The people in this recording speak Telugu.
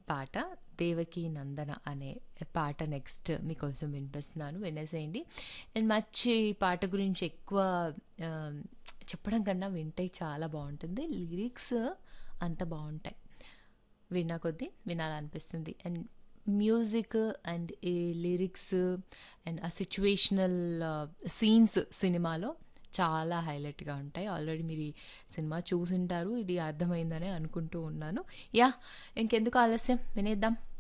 పాట 'దేవకీ నందన' అనే పాట నెక్స్ట్ మీకోసం వినిపిస్తున్నాను. వినేసేయండి. అండ్ మంచి పాట గురించి ఎక్కువ ఆహ్, చెప్పడం కన్నా వింటే చాలా బావుంటుంది. లిరిక్స్ అంత బావుంటాయి. విన్న కొద్దీ వినాలనిపిస్తుంది. అండ్ మ్యూజిక్ అండ్ ఈ లిరిక్స్ అండ్ ఆ సిట్యుయేషనల్ సీన్స్ సినిమాలో చాలా హైలైట్‌గా ఉంటాయి. ఆల్రెడీ మీరు ఈ సినిమా చూసుంటారు. ఇది అర్థమైందనే అనుకుంటూ ఉన్నాను. యాహ్! ఇంకెందుకు ఆలస్యం వినేద్దాం.